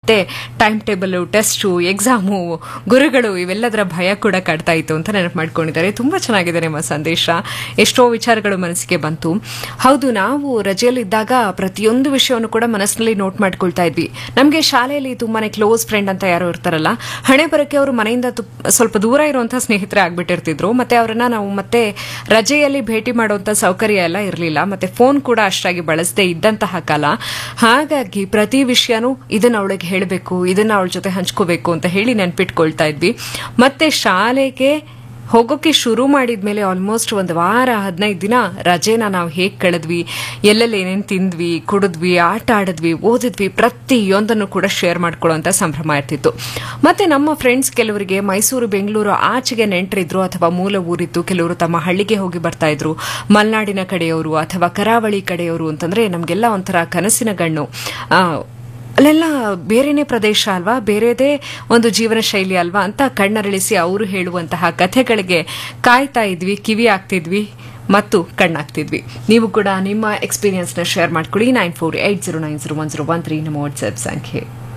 ಮತ್ತೆ time table test exam ಗುರುಗಳು ಇವೆಲ್ಲದರ ಭಯ ಕೂಡ ಕಾಡ್ತಾ ಇತ್ತು ಅಂತ ನೆನಪು ಮಾಡ್ಕೊಂಡಿದ್ದಾರೆ ತುಂಬಾ ಚೆನ್ನಾಗಿದೆ ನಿಮ್ಮ ಸಂದೇಶ ಎಷ್ಟೋ ವಿಚಾರಗಳು ಮನಸ್ಸಿಗೆ ಬಂತು ಹೌದು ನಾವು ರಜೆಯಲ್ಲಿದ್ದಾಗ ಪ್ರತಿಯೊಂದು ವಿಷಯವನ್ನು ಕೂಡ ಮನಸ್ಸಿನಲ್ಲಿ ನೋಟ್ ಮಾಡ್ಕೊಳ್ತಾ ಇದ್ವಿ ನಮಗೆ ಶಾಲೆಯಲ್ಲಿ ತುಂಬಾನೇ ಕ್ಲೋಸ್ ಫ್ರೆಂಡ್ ಅಂತ ಯಾರು ಇರ್ತಾರಲ್ಲ ಹಣೆ ಬರಕ್ಕೆ ಅವರು ಮನೆಯಿಂದ ತು- ಸ್ವಲ್ಪ ದೂರ ಇರುವಂತಹ ಸ್ನೇಹಿತರೆ ಆಗ್ಬಿಟ್ಟಿರ್ತಿದ್ರು ಮತ್ತೆ ಅವರನ್ನ ನಾವು ಮತ್ತೆ ರಜೆಯಲ್ಲಿ ಭೇಟಿ ಮಾಡುವಂತ ಸೌಕರ್ಯ ಎಲ್ಲ ಇರಲಿಲ್ಲ ಮತ್ತೆ ಫೋನ್ ಕೂಡ ಅಷ್ಟಾಗಿ ಬಳಸದೇ ಇದ್ದಂತಹ ಕಾಲ ಹಾಗಾಗಿ ಪ್ರತಿ ವಿಷಯನೂ ಇದನ್ನ ಅವಳಿಗೆ ಹೇಳಬೇಕು ಇದನ್ನ ಅವಳ ಜೊತೆ ಹಂಚ್ಕೋಬೇಕು ಅಂತ ಹೇಳಿ ನೆನ್ಪಿಟ್ಕೊಳ್ತಾ ಇದ್ವಿ ಮತ್ತೆ ಶಾಲೆಗೆ ಹೋಗೋಕೆ ಶುರು ಮಾಡಿದ್ಮೇಲೆ ಆಲ್ಮೋಸ್ಟ್ ಒಂದು ವಾರ ಹದಿನೈದು ದಿನ ರಜೆನ ನಾವು ಹೇಗೆ ಕಳೆದ್ವಿ ಎಲ್ಲೆಲ್ಲಿ ಏನೇನು ತಿಂದ್ವಿ ಕುಡಿದ್ವಿ ಆಟ ಆಡಿದ್ವಿ ಓದಿದ್ವಿ ಪ್ರತಿಯೊಂದನ್ನು ಕೂಡ ಶೇರ್ ಮಾಡ್ಕೊಳ್ಳುವಂತ ಸಂಭ್ರಮ ಇರ್ತಿತ್ತು ಮತ್ತೆ ನಮ್ಮ ಫ್ರೆಂಡ್ಸ್ ಕೆಲವರಿಗೆ ಮೈಸೂರು ಬೆಂಗಳೂರು ಆಚೆಗೆ ನೆಂಟರಿದ್ರು ಅಥವಾ ಮೂಲ ಊರಿತ್ತು ಕೆಲವರು ತಮ್ಮ ಹಳ್ಳಿಗೆ ಹೋಗಿ ಬರ್ತಾ ಇದ್ರು ಮಲೆನಾಡಿನ ಕಡೆಯವರು ಅಥವಾ ಕರಾವಳಿ ಕಡೆಯವರು ಅಂತಂದ್ರೆ ನಮಗೆಲ್ಲ ಒಂಥರ ಕನಸಿನ ಗಣ್ಣು ಆ, ಅಲ್ಲೆಲ್ಲ ಬೇರೆನೇ ಪ್ರದೇಶ ಅಲ್ವಾ ಬೇರೆದೇ ಒಂದು ಜೀವನ ಶೈಲಿ ಅಲ್ವಾ ಅಂತ ಕಣ್ಣರಳಿಸಿ ಅವರು ಹೇಳುವಂತಹ ಕಥೆಗಳಿಗೆ ಕಾಯ್ತಾ ಇದ್ವಿ ಕಿವಿ ಆಗ್ತಿದ್ವಿ ಮತ್ತು ಕಣ್ಣಾಗ್ತಿದ್ವಿ ನೀವು ಕೂಡ ನಿಮ್ಮ ಎಕ್ಸ್ಪೀರಿಯನ್ಸ್ನ ಶೇರ್ ಮಾಡ್ಕೊಳ್ಳಿ nine four eight zero nine zero one zero one three ನಮ್ಮ ವಾಟ್ಸ್ಆಪ್ ಸಂಖ್ಯೆ